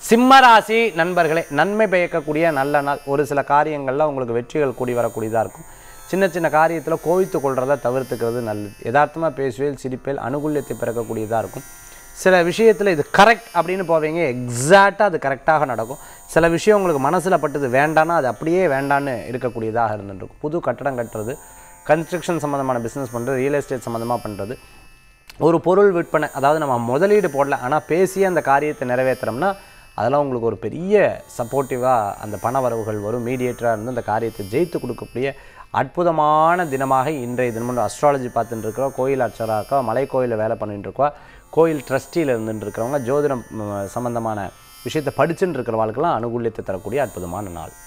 சிம்மராசி நண்பர்களே நன்மை பயக்கக்கூடிய நல்ல நாள் ஒரு சில காரியங்களில் உங்களுக்கு வெற்றிகள் கூடி வரக்கூடியதாக இருக்கும் சின்ன சின்ன காரியத்தில் கோவித்து கொள்றதை தவிர்த்துக்கிறது நல்லது யதார்த்தமாக பேசுவேல் சிரிப்பேல் அனுகூல்யத்தை பிறக்கக்கூடியதாக இருக்கும் சில விஷயத்தில் இது கரெக்ட் அப்படின்னு போவீங்க எக்ஸாக்டாக அது கரெக்டாக நடக்கும் சில விஷயம் உங்களுக்கு மனசில் பட்டது வேண்டான்னா அது அப்படியே வேண்டான்னு இருக்கக்கூடியதாக இருந்துருக்கும் புது கட்டடம் கட்டுறது கன்ஸ்ட்ரக்ஷன் சம்மந்தமான பிஸ்னஸ் பண்ணுறது ரியல் எஸ்டேட் சம்மந்தமாக பண்ணுறது ஒரு பொருள் விற்பனை அதாவது நம்ம முதலீடு போடல ஆனால் பேசி அந்த காரியத்தை நிறைவேற்றுறோம்னா அதெல்லாம் உங்களுக்கு ஒரு பெரிய சப்போர்ட்டிவாக அந்த பண வரவுகள் வரும் மீடியேட்டராக இருந்து அந்த காரியத்தை ஜெயித்து கொடுக்கக்கூடிய அற்புதமான தினமாக இன்றைய தினம் அஸ்ட்ராலஜி பார்த்துட்டு இருக்கிறோம் கோயில் அர்ச்சராக இருக்கா மலை கோயிலில் வேலை பண்ணிட்டு இருக்கோம் கோயில் ட்ரஸ்டியில் இருந்துட்டு இருக்கிறவங்க ஜோதிடம் ம், சம்பந்தமான விஷயத்தை படிச்சுட்டு இருக்கிறவங்களுக்கெல்லாம் அனுகூல்யத்தை தரக்கூடிய அற்புதமான நாள்